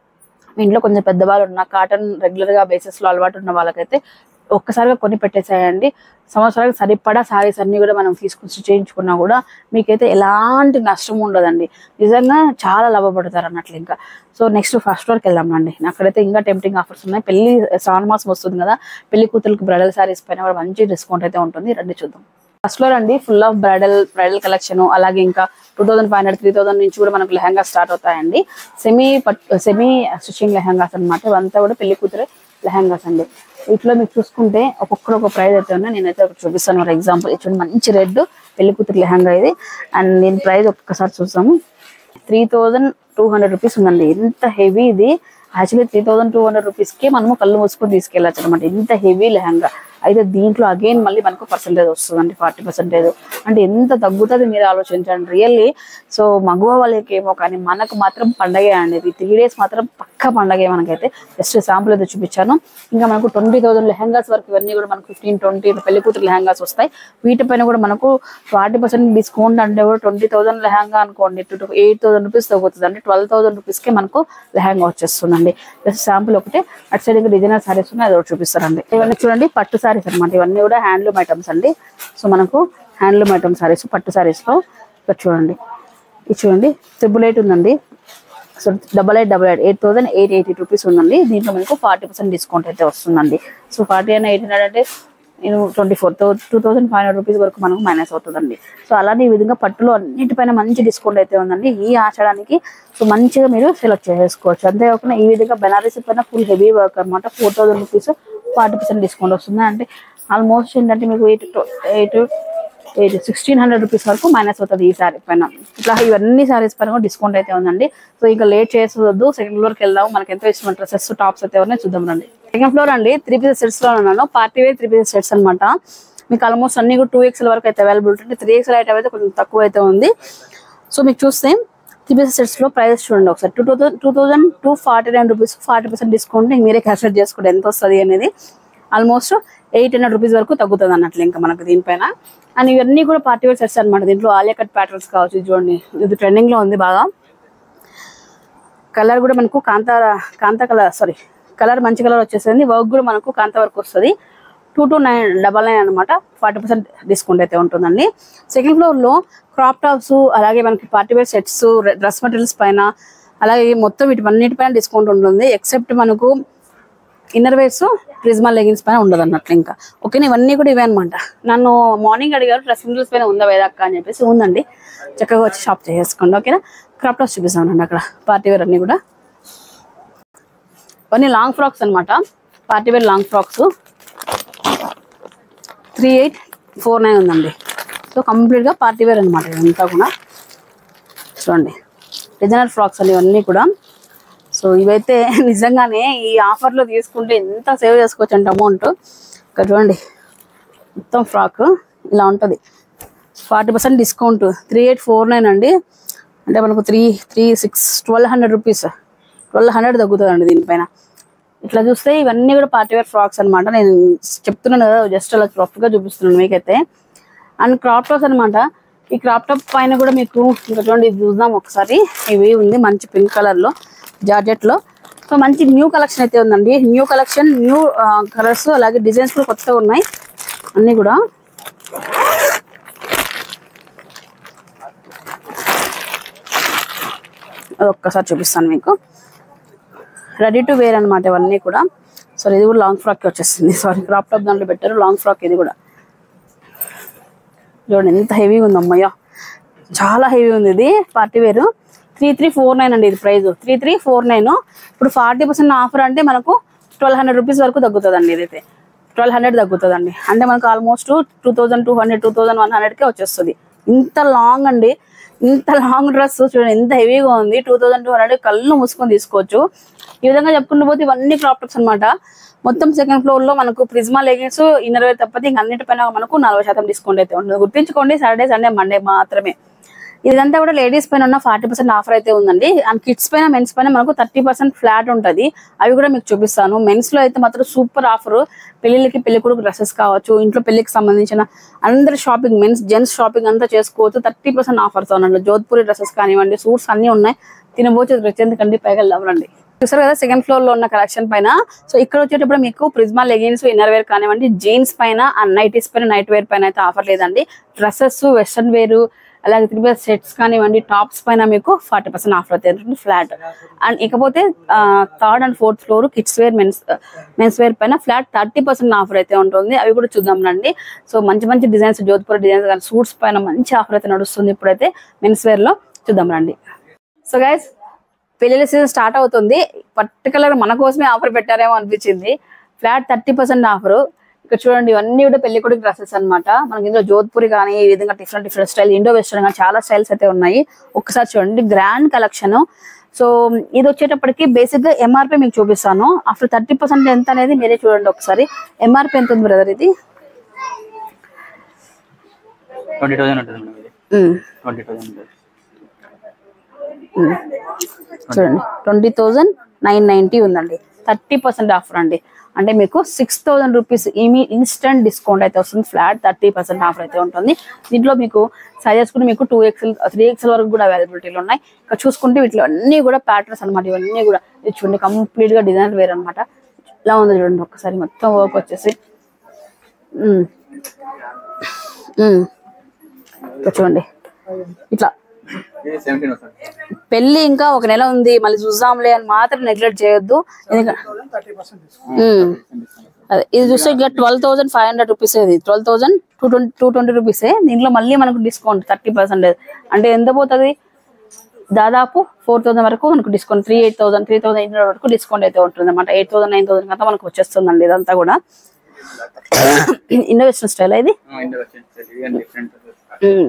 మీ ఇంట్లో కొంచెం పెద్దవాళ్ళు ఉన్న కాటన్ రెగ్యులర్ గా బేసిస్ లో అలవాటు ఉన్న వాళ్ళకైతే ఒక్కసారిగా కొని పెట్టేసేయండి సంవత్సరానికి సరిపడా సారీస్ అన్ని కూడా మనం తీసుకొచ్చి చేయించుకున్నా కూడా మీకైతే ఎలాంటి నష్టం ఉండదండి నిజంగా చాలా లాభపడతారు అన్నట్లు ఇంకా సో నెక్స్ట్ ఫస్ట్ వరకు వెళ్దాం రండి అక్కడైతే ఇంకా టెంప్టింగ్ ఆఫర్స్ ఉన్నాయి పెళ్లి శ్రావణ మాసం వస్తుంది కదా పెళ్లి కూతురికి బ్రైడల్ సారీస్ పైన కూడా మంచి డిస్కౌంట్ అయితే ఉంటుంది రండి చూద్దాం ఫస్ట్ లో రండి full of bridal bridal collection అలాగే ఇంకా two thousand five hundred three thousand నుంచి కూడా మనకు లెహంగా స్టార్ట్ అవుతాయండి సెమీ పట్ సెమీ స్టిచ్చింగ్ లెహంగాస్ అనమాట ఇవంతా కూడా పెళ్లి కూతురే లెహంగాస్ అండి వీటిలో మీరు చూసుకుంటే ఒక్కొక్కరు ఒక ప్రైస్ అయితే ఉన్నా నేనైతే ఒకటి చూపిస్తాను ఫర్ ఎగ్జాంపుల్ ఇది మంచి రెడ్ పెళ్లి కూతురు లెహంగా ఇది అండ్ దీని ప్రైస్ ఒక్కసారి చూసాము three thousand two hundred rupees ఉందండి ఎంత హెవీ ఇది actually three thousand two hundred రూపీస్కి మనము కళ్ళు మూసుకొని తీసుకెళ్ళచ్చు అనమాట ఇంత హెవీ లెహంగా అయితే దీంట్లో అగైన్ మళ్ళీ మనకు పర్సెంటేజ్ వస్తుందండి ఫార్టీ పర్సెంటేజ్ అంటే ఎంత తగ్గుతుంది మీరు ఆలోచించండి రియల్లీ సో మగువ వాళ్ళకేమో కానీ మనకు మాత్రం పండగే అండి ఇది త్రీ డేస్ మాత్రం పక్క పండగే మనకైతే జస్ట్ శాంపుల్ అయితే చూపించాను ఇంకా మనకు ట్వంటీ థౌసండ్ లెహంగాస్ వరకు ఇవన్నీ కూడా మనకు ఫిఫ్టీన్ ట్వంటీ పెళ్లి కూతురు లెహంగాస్ వస్తాయి వీటిపైన కూడా మనకు ఫార్టీ పర్సెంట్ డిస్కౌంట్ అంటే కూడా ట్వంటీ థౌసండ్ లెహంగా అనుకోండి టూ ఎయిట్ థౌసండ్ రూపీస్ తగ్గుతుంది అంటే ట్వెల్వ్ థౌసండ్ రూపీస్కి మనకు లెహంగా వచ్చేస్తుందండి జస్ట్ శాంపుల్ ఒకటి అటు సైడ్ ఇంకా డిజైనర్ సారీస్ ఉన్నాయి అది ఒకటి చూపిస్తారండి ఇవన్నీ చూడండి పట్టు సారీస్ అనమాట ఇవన్నీ కూడా హ్యాండ్లూమ్ ఐటమ్స్ అండి సో మనకు హ్యాండ్లూమ్ ఐటమ్ సారీస్ పట్టు సారీస్లో ఇక్కడ చూడండి ఇది చూడండి ట్రిపుల్ ఎయిట్ ఉందండి so double eight double eight eight thousand eight eighty rupees ఉందండి దీంట్లో మనకు ఫార్టీ పర్సెంట్ డిస్కౌంట్ అయితే వస్తుందండి so forty and eight hundred అంటే నేను twenty four two thousand five hundred rupees వరకు మనకు మైనస్ అవుతుందండి సో అలానే ఈ విధంగా పట్టులో అన్నిటిపైన మంచి డిస్కౌంట్ అయితే ఉందండి ఈ ఆచడానికి సో మంచిగా మీరు సెలెక్ట్ చేసుకోవచ్చు అంతేకాకుండా ఈ విధంగా బెనారసీ పైన ఫుల్ హెవీ వర్క్ అనమాట four thousand rupees forty percent discount వస్తుంది అంటే ఆల్మోస్ట్ ఏంటంటే మీకు eight eight eight sixteen hundred rupees వరకు మైనస్ అవుతుంది ఈ సారీ పైన ఇట్లా ఇవన్నీ సారీస్ పైన కూడా డిస్కౌంట్ అయితే ఉందండి సో ఇంకా లేట్ చేసొద్దు సెకండ్ ఫ్లోర్కి వెళ్దాం మనకి ఎంతో ఇష్టం డ్రెస్సెస్ టాప్స్ అయితే ఉన్నాయి చూద్దాం రండి సెకండ్ ఫ్లోర్ అండి త్రీ పీసెస్ సెట్స్ లో ఉన్నాను party wear three pieces sets అనమాట మీకు ఆల్మోస్ట్ అన్ని కూడా టూ ఎక్స్ఎల్ వరకు అయితే అవైలబుల్ ఉంటుంది త్రీ ఎక్స్ఎల్ ఐటమ్ అయితే కొంచెం తక్కువ అయితే ఉంది సో మీకు చూస్తే త్రీ పీసెస్ సెట్స్ లో ప్రైస్ చూడండి ఒకసారి two thousand two thousand two forty nine rupees forty percent discount మీరే క్యాల్కులేట్ చేసుకోండి ఎంత వస్తుంది అనేది ఆల్మోస్ట్ ఎయిట్ హండ్రెడ్ రూపీస్ వరకు తగ్గుతుంది అన్నట్లు ఇంకా మనకు దీనిపైన అండ్ ఇవన్నీ కూడా పార్టీ వేర్ సెట్స్ అనమాట దీంట్లో ఆలియా కట్ ప్యాటర్న్స్ కావచ్చు ఇది చూడండి ఇది ట్రెండింగ్ లో ఉంది బాగా కలర్ కూడా మనకు కాంత కాంత కలర్ సారీ కలర్ మంచి కలర్ వచ్చేసింది వర్క్ కూడా మనకు కాంత వర్క్ వస్తుంది two two nine double nine అనమాట ఫార్టీ పర్సెంట్ డిస్కౌంట్ అయితే ఉంటుందండి సెకండ్ ఫ్లోర్లో క్రాప్ టాప్స్ అలాగే మనకి party wear sets dress materials పైన అలాగే మొత్తం వీటిపన్నిటిపైన డిస్కౌంట్ ఉంటుంది ఎక్సెప్ట్ మనకు ఇన్నర్ వేర్స్ ప్రిజ్మా లెగిన్స్ పైన ఉండదు అన్నట్లు ఇంకా ఓకేనా ఇవన్నీ కూడా ఇవే అనమాట నన్ను మార్నింగ్ అడిగారు డ్రెస్ మెటీరియల్స్ పైన ఉందా వేదక్క అని చెప్పేసి ఉందండి చక్కగా వచ్చి షాప్ చేసుకోండి ఓకేనా క్రాప్ టాప్స్ చూపిస్తానండి అక్కడ పార్టీ వేర్ అన్ని కూడా ఇవన్నీ లాంగ్ ఫ్రాక్స్ అన్నమాట party wear long frocks three eight four nine ఉందండి సో కంప్లీట్గా పార్టీ వేర్ అనమాట ఇదంతా కూడా చూడండి డిజైనర్ ఫ్రాక్స్ అని ఇవన్నీ కూడా సో ఇవైతే నిజంగానే ఈ ఆఫర్లో తీసుకుంటే ఎంత సేవ్ చేసుకోవచ్చు అంటే అమౌంట్ ఇక్కడ చూడండి మొత్తం ఫ్రాక్ ఇలా ఉంటుంది forty percent discount three eight four nine అండి అంటే మనకు three three six twelve hundred rupees twelve hundred తగ్గుతుందండి దీనిపైన ఇట్లా చూస్తే ఇవన్నీ కూడా పార్టీ వేర్ ఫ్రాక్స్ అనమాట నేను చెప్తున్నాను కదా జస్ట్ అలా రఫ్గా చూపిస్తున్నాను మీకైతే అండ్ క్రాప్ టాప్స్ అనమాట ఈ క్రాప్ టాప్ పైన కూడా మీకు ఇంకా చూడండి ఇది చూద్దాం ఒకసారి ఇవి ఉంది మంచి పింక్ కలర్ లో జార్జెట్ లో సో మంచి న్యూ కలెక్షన్ అయితే ఉందండి న్యూ కలెక్షన్ న్యూ కలర్స్ అలాగే డిజైన్స్ కూడా కొత్తగా ఉన్నాయి అన్ని కూడా అది ఒక్కసారి చూపిస్తాను మీకు రెడీ టు వేర్ అనమాట ఇవన్నీ కూడా సో ఇది కూడా లాంగ్ ఫ్రాక్ వచ్చేసింది సారీ క్రాప్ టాప్ దాంట్లో పెట్టారు లాంగ్ ఫ్రాక్ ఇది కూడా చూడండి ఎంత హెవీగా ఉంది అమ్మయ్య చాలా హెవీ ఉంది ఇది party wear three three four nine అండి ఇది price three three four nine ఇప్పుడు ఫార్టీ పర్సెంట్ ఆఫర్ అంటే మనకు ట్వెల్వ్ హండ్రెడ్ రూపీస్ వరకు తగ్గుతుంది అండి ఇదైతే ట్వెల్వ్ హండ్రెడ్ తగ్గుతుంది అంటే మనకు almost two thousand two hundred two thousand one హండ్రెడ్కే వచ్చేస్తుంది ఇంత లాంగ్ అండి ఇంత లాంగ్ డ్రెస్ చూడండి ఎంత హెవీగా ఉంది టూ థౌసండ్ టూ హండ్రెడ్ కళ్ళు మూసుకొని తీసుకోవచ్చు ఈ విధంగా చెప్పుకుంటూ పోతే ఇవన్నీ క్రాప్ టాప్స్ అనమాట మొత్తం సెకండ్ ఫ్లోర్ లో మనకు ప్రిజ్మా లెగిన్స్ ఇన్నర్ వేర్ తప్పితే ఇంక అన్నిటిపైన మనకు నలభై శాతం డిస్కౌంట్ అయితే ఉంటుంది గుర్తుంచుకోండి సాటర్డే సండే మండే మాత్రమే ఇదంతా కూడా లేడీస్ పైన ఉన్న ఫార్టీ పర్సెంట్ ఆఫర్ అయితే ఉందండి అండ్ కిడ్స్ పైన మెన్స్ పైన మనకు థర్టీ పర్సెంట్ ఫ్లాట్ ఉంటుంది అవి కూడా మీకు చూపిస్తాను మెన్స్ లో అయితే మాత్రం సూపర్ ఆఫర్ పెళ్లిళ్ళకి పెళ్లి కొడుకు డ్రెస్సెస్ కావచ్చు ఇంట్లో పెళ్లికి సంబంధించిన అందరి షాపింగ్ మెన్స్ జెంట్స్ షాపింగ్ అంతా చేసుకోవచ్చు థర్టీ పర్సెంట్ ఆఫర్స్ ఉన్నాయండి జోధ్పూరి డ్రెస్సెస్ కానివ్వండి సూట్స్ అన్ని ఉన్నాయి తినబోచే రెచ్చెందుకండి పైగా వెళ్ళవండి చూసారు కదా సెకండ్ ఫ్లోర్ లో ఉన్న కలెక్షన్ పైన సో ఇక్కడ వచ్చేటప్పుడు మీకు ప్రిజ్మా లెగిన్స్ ఇన్నర్ వేర్ కానివ్వండి జీన్స్ పైన అండ్ నైటీస్ పైన నైట్ వేర్ పైన అయితే ఆఫర్ లేదండి డ్రెస్సెస్ వెస్ట్రన్ వేర్ అలాగే త్రీ పీస్ సెట్స్ కానివ్వండి టాప్స్ పైన మీకు ఫార్టీ పర్సెంట్ ఆఫర్ అయితే ఉంటుంది ఫ్లాట్ అండ్ ఇకపోతే third and fourth floor kids wear men's men's wear పైన ఫ్లాట్ థర్టీ పర్సెంట్ ఆఫర్ అయితే ఉంటుంది అవి కూడా చూద్దాం రండి సో మంచి మంచి డిజైన్స్ జోధ్పూర్ డిజైన్స్ కానీ సూట్స్ పైన మంచి ఆఫర్ అయితే నడుస్తుంది ఇప్పుడైతే మెన్స్ వేర్ లో చూద్దాం రండి సో గైస్ పెళ్లిళ్ళ సీజన్ స్టార్ట్ అవుతుంది పర్టికులర్ మన కోసమే ఆఫర్ పెట్టారేమో అనిపించింది ఫ్లాట్ థర్టీ పర్సెంట్ ఆఫర్ ఇక్కడ చూడండి ఇవన్నీ కూడా పెళ్లి కొడుకు డ్రెస్సెస్ అన్నమాట మనకి ఇందులో జోధ్పూరి కానీ ఈ విధంగా different different style Indo western కానీ చాలా స్టైల్స్ అయితే ఉన్నాయి ఒక్కసారి చూడండి గ్రాండ్ కలెక్షన్ సో ఇది వచ్చేటప్పటికి బేసిక్ గా ఎంఆర్పి మీకు చూపిస్తాను ఆఫ్టర్ థర్టీ పర్సెంట్ ఎంత అనేది మీరే చూడండి ఒకసారి ఎంఆర్పి ఎంత ఉంది బ్రదర్ ఇది ట్వంటీ థౌసండ్ ఉంటుంది మేడం ఇది ఉమ్. ట్వంటీ థౌసండ్ ఉంటుంది చూడండి ట్వంటీ థౌజండ్ నైన్ నైన్టీ ఉందండి థర్టీ పర్సెంట్ ఆఫర్ అండి అంటే మీకు సిక్స్ థౌసండ్ రూపీస్ ఇమీ ఇన్స్టెంట్ డిస్కౌంట్ అయితే వస్తుంది ఫ్లాట్ థర్టీ పర్సెంట్ ఆఫర్ అయితే ఉంటుంది దీంట్లో మీకు సైజెస్ కూడా మీకు టూ ఎక్స్ఎల్ త్రీ ఎక్స్ఎల్ వరకు కూడా అవైలబిలిటీలో ఉన్నాయి ఇక్కడ చూసుకుంటే వీటిలో అన్ని కూడా ప్యాటర్న్స్ అనమాట ఇవన్నీ కూడా ఇది చూడండి కంప్లీట్ గా డిజైన్ వేర్ అనమాట ఇలా ఉంది చూడండి ఒక్కసారి మొత్తం వర్క్ వచ్చేసి ఉమ్. ఉమ్. ఇక్కడ చూడండి ఇట్లా ఇది సెవెంటీన్ వస్తుంది పెళ్లి ఇంకా ఒక నెల ఉంది మళ్ళీ చూద్దాంలే అని మాత్రం నెగ్లెక్ట్ చేయొద్దు ఎందుకంటే ఉమ్. అదే ఇది చూస్తే ఇక twelve thousand five hundred rupees ఇది twelve thousand two twenty two twenty రూపీసే దీంట్లో మళ్ళీ మనకు డిస్కౌంట్ థర్టీ పర్సెంటేజ్ అంటే ఎంత పోతుంది దాదాపు ఫోర్ థౌసండ్ వరకు మనకు discount three eight thousand three thousand eight hundred వరకు డిస్కౌంట్ అయితే ఉంటుంది అనమాట ఎయిట్ థౌసండ్ నైన్ థౌసండ్ అంతా మనకు వచ్చేస్తుందండి ఇదంతా కూడా ఇన్నోవేషన్ స్టైల్ ఇది ఇండియా వచ్చింది ఇది డిఫరెంట్ ఉమ్.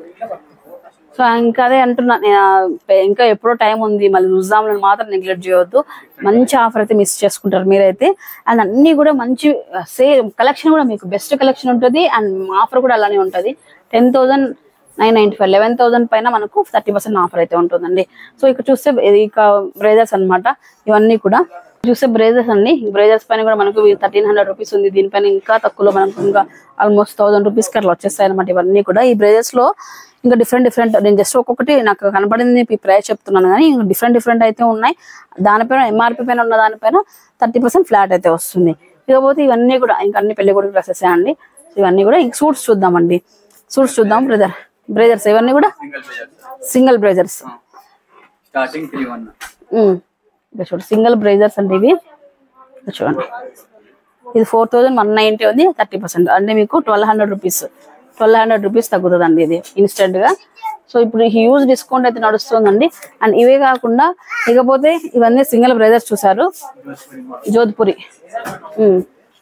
సో ఇంకా అదే అంటున్నా నేను, ఆ, పె- ఇంకా ఎప్పుడో టైం ఉంది మళ్ళీ చూద్దాంలని మాత్రం నెగ్లెక్ట్ చేయొద్దు మంచి ఆఫర్ అయితే మిస్ చేసుకుంటారు మీరైతే అండ్ అన్ని కూడా మంచి సేమ్ కలెక్షన్ కూడా మీకు బెస్ట్ కలెక్షన్ ఉంటుంది అండ్ ఆఫర్ కూడా అలానే ఉంటుంది ten thousand nine ninety five eleven thousand పైన మనకు థర్టీ పర్సెంట్ ఆఫర్ అయితే ఉంటుందండి సో ఇక్కడ చూస్తే ఇది ఇక బ్రేజర్స్ అన్నమాట ఇవన్నీ కూడా చూస్తే బ్రేజర్స్ అండి బ్రేజర్స్ పైన కూడా మనకు థర్టీన్ హండ్రెడ్ రూపీస్ ఉంది దీనిపైన ఇంకా తక్కువలో మనకు ఇంకా ఆల్మోస్ట్ థౌసండ్ రూపీస్ కి అట్లా వచ్చేస్తాయి అనమాట ఇవన్నీ కూడా ఈ బ్రేజర్స్ లో ఇంకా డిఫరెంట్ డిఫరెంట్ నేను జస్ట్ ఒక్కొక్కటి నాకు కనపడింది ఈ ప్రైస్ చెప్తున్నాను కానీ ఇంకా డిఫరెంట్ డిఫరెంట్ అయితే ఉన్నాయి దానిపైన ఎంఆర్పి పైన ఉన్న దానిపైన థర్టీ పర్సెంట్ ఫ్లాట్ అయితే వస్తుంది ఇకపోతే ఇవన్నీ కూడా ఇంకా అన్ని పెళ్లి కొడుకు డ్రెస్సెస్ అండి ఇవన్నీ కూడా ఇంక సూట్స్ చూద్దామండి సూట్స్ చూద్దాం బ్రదర్ బ్రేజర్స్ ఇవన్నీ కూడా single players single blazers starting three one ఇక్కడ చూడండి సింగిల్ బ్రేజర్స్ అంటే ఇవి ఇక్కడ చూడండి ఇది ఫోర్ థౌజండ్ వన్ నైన్టీ ఉంది థర్టీ పర్సెంట్ అంటే మీకు twelve hundred rupees twelve hundred rupees తగ్గుతుంది అండి ఇది ఇన్స్టెంట్ గా సో ఇప్పుడు హ్యూజ్ డిస్కౌంట్ అయితే నడుస్తుందండి అండ్ ఇవే కాకుండా ఇకపోతే ఇవన్నీ సింగిల్ బ్రేజర్స్ చూసారు జోధ్పురి ఉమ్.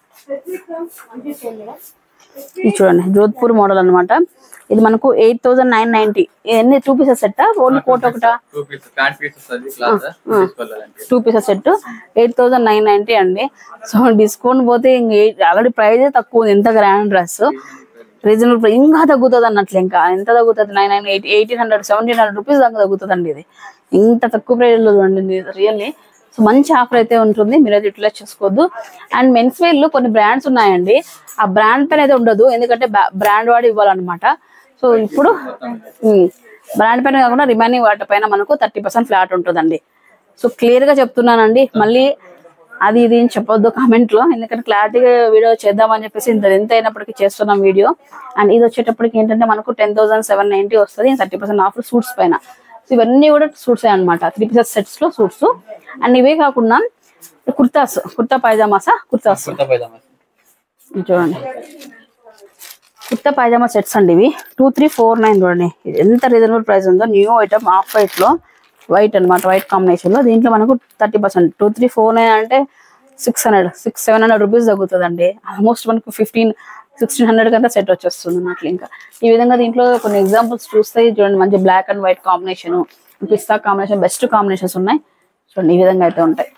ఇది చూడండి జోధ్పూర్ మోడల్ అన్నమాట ఇది మనకు ఎయిట్ థౌసండ్ నైన్ నైన్టీ ఎన్ని టూ పీసెస్ సెట్టా ఓన్లీ కోట్ ఒకటా టూ పీస్ ప్యాంట్ పీస్ వస్తుంది క్లాత్ తీసుకోవాలంటే two pieces set eight thousand nine ninety అండి సో డిస్కౌంట్ పోతే ఇంక ఆల్రెడీ ప్రైస్ తక్కువ ఉంది ఎంత గ్రాండ్ డ్రెస్ రీజనబుల్ ఇంకా తగ్గుతుంది అన్నట్లు ఇంకా ఎంత తగ్గుతుంది nine nine eight eighteen hundred seventeen hundred rupees దాకా తగ్గుతుంది అండి ఇది ఇంత తక్కువ ప్రైస్ లో చూడండి రియల్లీ సో మంచి ఆఫర్ అయితే ఉంటుంది మీరైతే యూటిలైజ్ చేసుకోవద్దు అండ్ మెన్స్ వేర్ లో కొన్ని బ్రాండ్స్ ఉన్నాయండి ఆ బ్రాండ్ పైన అయితే ఉండదు ఎందుకంటే బ్రాండ్ వాడి ఇవ్వాలన్నమాట సో ఇప్పుడు బ్రాండ్ పైన కాకుండా రిమైనింగ్ వాటి పైన మనకు థర్టీ పర్సెంట్ ఫ్లాట్ ఉంటుందండి సో క్లియర్ గా చెప్తున్నానండి మళ్ళీ అది ఇది అని చెప్పొద్దు కామెంట్ లో ఎందుకంటే క్లారిటీగా వీడియో చేద్దామని చెప్పేసి ఇంత ఎంత అయినప్పటికీ చేస్తున్నాం వీడియో అండ్ ఇది వచ్చేటప్పటికి ఏంటంటే మనకు టెన్ థౌసండ్ సెవెన్ నైన్టీ వస్తుంది థర్టీ పర్సెంట్ ఆఫర్ సూట్స్ పైన సో ఇవన్నీ కూడా సూట్స్ అనమాట త్రీ పీసెస్ సెట్స్ లో సూట్స్ అండ్ ఇవే కాకుండా కుర్తాస్ కుర్తా పైజామాసా కుర్తాస్ కుర్తా పైజామా ఇది చూడండి కుర్తా పైజామా సెట్స్ అండి ఇవి టూ త్రీ ఫోర్ నైన్ చూడండి ఇది ఎంత రీజనబుల్ ప్రైస్ ఉందో న్యూ ఐటమ్ ఆఫ్ వైట్ లో వైట్ అన్నమాట వైట్ కాంబినేషన్ లో దీంట్లో మనకు thirty percent two three four nine అంటే six hundred six seven hundred rupees తగ్గుతుందండి ఆల్మోస్ట్ మనకు ఫిఫ్టీన్ సిక్స్టీన్ హండ్రెడ్ కంతా సెట్ వచ్చేస్తుంది అన్నట్లు ఇంకా ఈ విధంగా దీంట్లో కొన్ని ఎగ్జాంపుల్స్ చూస్తే చూడండి మంచి బ్లాక్ అండ్ వైట్ కాంబినేషన్ పిస్తా కాంబినేషన్ బెస్ట్ కాంబినేషన్స్ ఉన్నాయి చూడండి ఈ విధంగా అయితే ఉంటాయి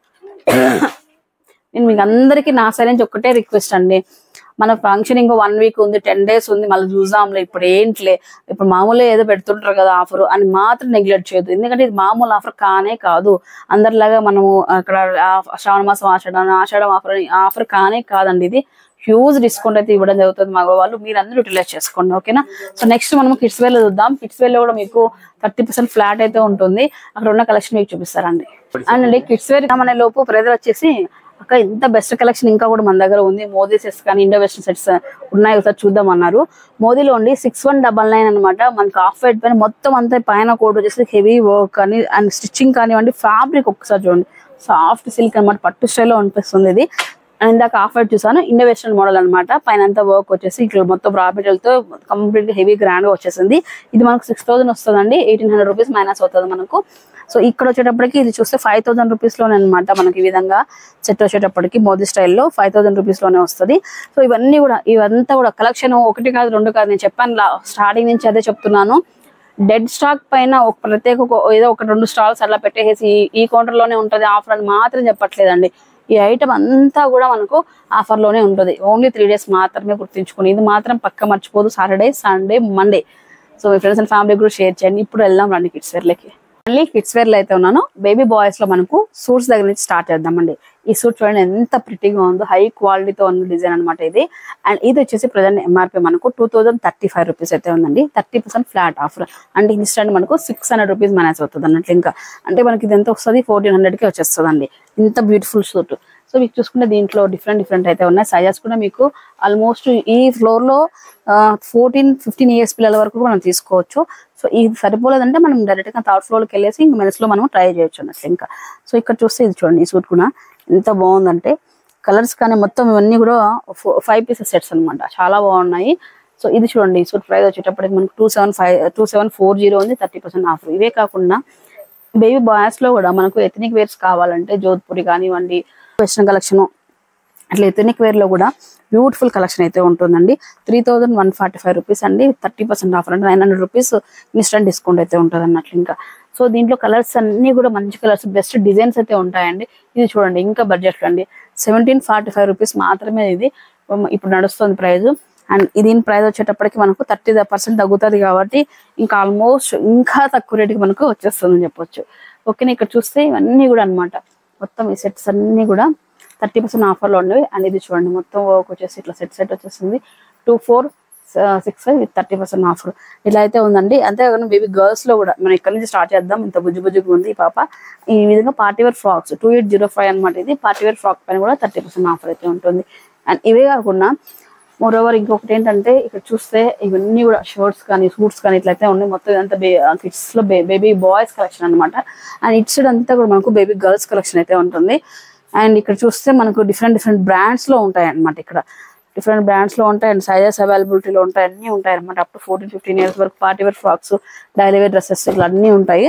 నేను మీకు అందరికీ నా సైడ్ నుంచి ఒక్కటే రిక్వెస్ట్ అండి మన ఫంక్షన్ ఇంకో వన్ వీక్ ఉంది టెన్ డేస్ ఉంది మళ్ళీ చూద్దాంలే ఇప్పుడు ఏంట్లే ఇప్పుడు మామూలుగా ఏదో పెడుతుంటారు కదా ఆఫర్ అని మాత్రం నెగ్లెక్ట్ చేయొద్దు ఎందుకంటే ఇది మామూలు ఆఫర్ కానే కాదు అందరిలాగా మనము అక్కడ ఆ- శ్రావణ మాసం ఆషాఢం ఆషాఢం ఆఫర్ ఆఫర్ కానే కాదండి ఇది హ్యూజ్ డిస్కౌంట్ అయితే ఇవ్వడం జరుగుతుంది మగవాళ్ళు మీరు అందరూ యూటిలైజ్ చేసుకోండి ఓకేనా సో నెక్స్ట్ మనం కిడ్స్ వేర్ లో చూద్దాం కిడ్స్ వేర్ లో కూడా మీకు థర్టీ పర్సెంట్ ఫ్లాట్ అయితే ఉంటుంది అక్కడ ఉన్న కలెక్షన్ మీకు చూపిస్తారండి అండి కిడ్స్ వేర్ అనే లోపు బ్రదర్ వచ్చేసి అక్క ఇంత బెస్ట్ కలెక్షన్ ఇంకా కూడా మన దగ్గర ఉంది మోదీ సెట్స్ కానీ ఇండో వెస్టర్న్ సెట్స్ ఉన్నాయి ఒకసారి చూద్దాం అన్నారు మోదీలో ఉండి సిక్స్ వన్ డబల్ నైన్ అనమాట మనకి ఆఫ్ వైట్ పైన మొత్తం అంతా పైన కోట్ వచ్చేసి హెవీ వర్క్ కానీ అండ్ స్టిచ్చింగ్ కానివ్వండి ఫ్యాబ్రిక్ ఒకసారి చూడండి సాఫ్ట్ సిల్క్ అన్నమాట పట్టు స్టైల్లో అనిపిస్తుంది ఇది అండ్ ఇందాక ఆఫ్ వైట్ చూసాను ఇండో వెస్టర్న్ మోడల్ అనమాట పైన అంతా వర్క్ వచ్చేసి ఇక్కడ మొత్తం రాబిటల్తో కంప్లీట్ హెవీ గ్రాండ్ గా వచ్చేసింది ఇది మనకు సిక్స్ థౌసండ్ వస్తుందండి ఎయిటీన్ హండ్రెడ్ రూపీస్ మైనస్ అవుతుంది మనకు సో ఇక్కడ వచ్చేటప్పటికి ఇది చూస్తే ఫైవ్ థౌసండ్ రూపీస్ లోనే అనమాట మనకి ఈ విధంగా సెట్ వచ్చేటప్పటికి మోదీ స్టైల్లో ఫైవ్ థౌసండ్ రూపీస్ లోనే వస్తుంది సో ఇవన్నీ కూడా ఇవంతా కూడా కలెక్షన్ ఒకటి కాదు రెండు కాదు నేను చెప్పాను స్టార్టింగ్ నుంచి అదే చెప్తున్నాను డెడ్ స్టాక్ పైన ఒక ప్రత్యేక ఒక- ఏదో ఒక రెండు స్టాల్స్ అలా పెట్టేసి ఈ- ఈ కౌంటర్ లోనే ఉంటది ఆఫర్ అని మాత్రం చెప్పట్లేదండి ఈ ఐటమ్ అంతా కూడా మనకు ఆఫర్ లోనే ఉంటుంది ఓన్లీ త్రీ డేస్ మాత్రమే గుర్తుంచుకుని ఇది మాత్రం పక్క మర్చిపోదు సాటర్డే సండే మండే సో మీ ఫ్రెండ్స్ అండ్ ఫ్యామిలీ కూడా షేర్ చేయండి ఇప్పుడు వెళ్దాం రండి కిడ్స్ వేర్లకి మళ్ళీ కిడ్స్ వేర్ లో అయితే ఉన్నాను బేబీ బాయ్స్ లో మనకు సూట్స్ దగ్గర నుంచి స్టార్ట్ చేద్దామండి ఈ సూట్ చూడండి ఎంత ప్రిటీగా ఉందో హై క్వాలిటీతో ఉన్న డిజైన్ అన్నమాట ఇది అండ్ ఇది వచ్చేసి ప్రజెంట్ ఎంఆర్పి మనకు two thousand thirty five rupees అయితే ఉందండి థర్టీ పర్సెంట్ ఫ్లాట్ ఆఫర్ అంటే ఇన్స్టెంట్ మనకు సిక్స్ హండ్రెడ్ రూపీస్ మైనస్ అవుతుంది అన్నట్లు ఇంకా అంటే మనకి ఇది ఎంత వస్తుంది ఫోర్టీన్ హండ్రెడ్కి వచ్చేస్తుందండి ఇంత బ్యూటిఫుల్ సూట్ సో మీకు చూసుకుంటే దీంట్లో డిఫరెంట్ డిఫరెంట్ అయితే ఉన్నాయి సైజెస్ కూడా మీకు ఆల్మోస్ట్ ఈ ఫ్లోర్ లో ఫోర్టీన్ ఫిఫ్టీన్ ఇయర్స్ పిల్లల వరకు కూడా మనం తీసుకోవచ్చు సో ఇది సరిపోలేదంటే మనం డైరెక్ట్ గా థర్డ్ ఫ్లోర్కి వెళ్ళేసి ఇంక మెన్స్ లో మనం ట్రై చేయొచ్చు అన్నట్లు ఇంకా సో ఇక్కడ చూస్తే ఇది చూడండి ఈ సూట్ కూడా ఎంత బాగుందంటే కలర్స్ కానీ మొత్తం ఇవన్నీ కూడా ఫైవ్ పీసెస్ సెట్స్ అన్నమాట చాలా బాగున్నాయి సో ఇది చూడండి ఈ సూట్ ప్రైస్ వచ్చేటప్పటికి మనకు two seven five two seven four zero ఉంది థర్టీ పర్సెంట్ ఆఫర్ ఇవే కాకుండా బేబీ బాయ్స్ లో కూడా మనకు ఎథనిక్ వేర్స్ కావాలంటే జోధ్పూరి కానివ్వండి వెస్ట్రన్ కలెక్షన్ అట్లా ఎథనిక్ వేర్ లో కూడా బ్యూటిఫుల్ కలెక్షన్ అయితే ఉంటుందండి three thousand one forty five rupees అండి థర్టీ పర్సెంట్ ఆఫర్ అంటే nine hundred rupees instant discount అయితే ఉంటుంది అన్నట్లు ఇంకా సో దీంట్లో కలర్స్ అన్ని కూడా మంచి కలర్స్ బెస్ట్ డిజైన్స్ అయితే ఉంటాయండి ఇది చూడండి ఇంకా బడ్జెట్ అండి సెవెంటీన్ ఫార్టీ ఫైవ్ రూపీస్ మాత్రమే ఇది ఇప్పుడు నడుస్తుంది ప్రైస్ అండ్ దీని ప్రైస్ వచ్చేటప్పటికి మనకు థర్టీ పర్సెంట్ తగ్గుతుంది కాబట్టి ఇంకా ఆల్మోస్ట్ ఇంకా తక్కువ రేటుకి మనకు వచ్చేస్తుంది అని చెప్పొచ్చు ఓకేనా ఇక్కడ చూస్తే ఇవన్నీ కూడా అన్నమాట మొత్తం ఈ సెట్స్ అన్ని కూడా థర్టీ పర్సెంట్ ఆఫర్లో ఉండేవి అండ్ ఇది చూడండి మొత్తం వర్క్ వచ్చేసి ఇట్లా సెట్ సెట్ వచ్చేసింది two four six five with thirty percent offer ఇలా అయితే ఉందండి అంతేకాకుండా బేబీ గర్ల్స్ లో కూడా మనం ఇక్కడ నుంచి స్టార్ట్ చేద్దాం ఇంత బుజ్జి బుజ్జిగా ఉంది ఈ పాప ఈ విధంగా party wear frocks two eight zero five అనమాట ఇది పార్టీ వేర్ ఫ్రాక్ పైన కూడా థర్టీ పర్సెంట్ ఆఫర్ అయితే ఉంటుంది అండ్ ఇవే కాకుండా మోర్ ఓవర్ ఇంకొకటి ఏంటంటే ఇక్కడ చూస్తే ఇవన్నీ కూడా షర్ట్స్ కానీ సూట్స్ కానీ ఇట్లయితే ఉన్నాయి మొత్తం ఇదంతా కిడ్స్ లో బేబీ బాయ్స్ కలెక్షన్ అన్నమాట అండ్ ఇట్ సైడ్ అంతా కూడా మనకు బేబీ గర్ల్స్ కలెక్షన్ అయితే ఉంటుంది అండ్ ఇక్కడ చూస్తే మనకు డిఫరెంట్ డిఫరెంట్ బ్రాండ్స్ లో ఉంటాయి అన్నమాట ఇక్కడ డిఫరెంట్ బ్రాండ్స్ లో ఉంటాయి అండ్ సైజెస్ అవైలబిలిటీలో ఉంటాయి అన్ని ఉంటాయి అనమాట up to fourteen fifteen years వరకు party wear frocks daily wear dresses ఇట్లా అన్ని ఉంటాయి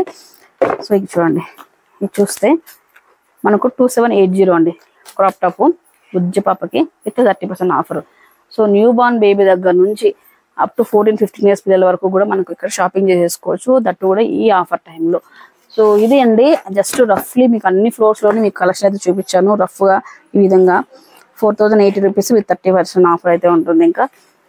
సో ఇది చూడండి ఇది చూస్తే మనకు టూ సెవెన్ ఎయిట్ జీరో అండి క్రాప్ టాప్ బుజ్జి పాపకి with thirty percent offer so new born baby దగ్గర నుంచి up to fourteen fifteen years పిల్లల వరకు కూడా మనకు ఇక్కడ షాపింగ్ చేసేసుకోవచ్చు దట్టు కూడా ఈ ఆఫర్ టైంలో సో ఇది అండి జస్ట్ రఫ్లీ మీకు అన్ని ఫ్లోర్స్ లోని మీకు కలెక్షన్ అయితే చూపించాను రఫ్ గా ఈ విధంగా four thousand eighty rupees with thirty percent offer అయితే ఉంటుంది ఇంకా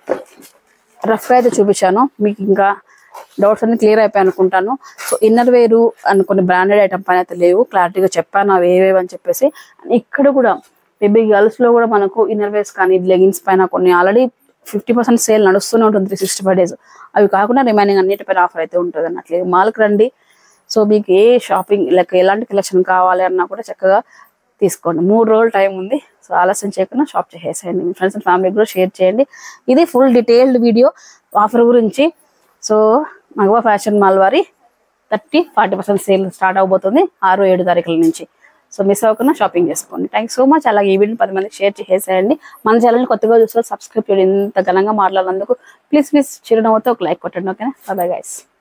రఫ్ గా అయితే చూపించాను మీకు ఇంకా డౌట్స్ అన్ని క్లియర్ అయిపోయి అనుకుంటాను సో ఇన్నర్ వేరు అని కొన్ని బ్రాండెడ్ ఐటమ్ పైన అయితే లేవు క్లారిటీగా చెప్పాను అవి ఏవేవి అని చెప్పేసి ఇక్కడ కూడా బేబీ గర్ల్స్ లో కూడా మనకు ఇన్నర్ వేర్స్ కానీ లెగిన్స్ పైన కొన్ని ఆల్రెడీ ఫిఫ్టీ పర్సెంట్ సేల్ నడుస్తూనే ఉంటుంది త్రీ సిక్స్టీ ఫైవ్ డేస్ అవి కాకుండా రిమైనింగ్ అన్నిటిపైన ఆఫర్ అయితే ఉంటుంది అన్నట్లు మాల్కి రండి సో మీకు ఏ షాపింగ్ లైక్ ఎలాంటి కలెక్షన్ కావాలి అన్నా కూడా చక్కగా తీసుకోండి మూడు రోజులు టైం ఉంది సో ఆలస్యం చేయకుండా షాప్ చేసేయండి మీ ఫ్రెండ్స్ అండ్ ఫ్యామిలీ కూడా షేర్ చేయండి ఇది ఫుల్ డీటెయిల్డ్ వీడియో ఆఫర్ గురించి సో మగవా ఫ్యాషన్ మాల్ వారి thirty forty percent sale start అవబోతుంది ఆరు ఏడు తారీఖుల నుంచి సో మిస్ అవ్వకుండా షాపింగ్ చేసుకోండి థ్యాంక్ సో మచ్ అలాగే ఈ వీడియో పది మందికి షేర్ చేసేయండి మన ఛానల్ కొత్తగా చూస్తే సబ్స్క్రైబ్ చేయండి ఇంత ఘనంగా మాట్లాడినందుకు ప్లీజ్ ప్లీజ్ చిరునవ్వుతో ఒక లైక్ కొట్టండి ఓకేనా బాయ్ గైస్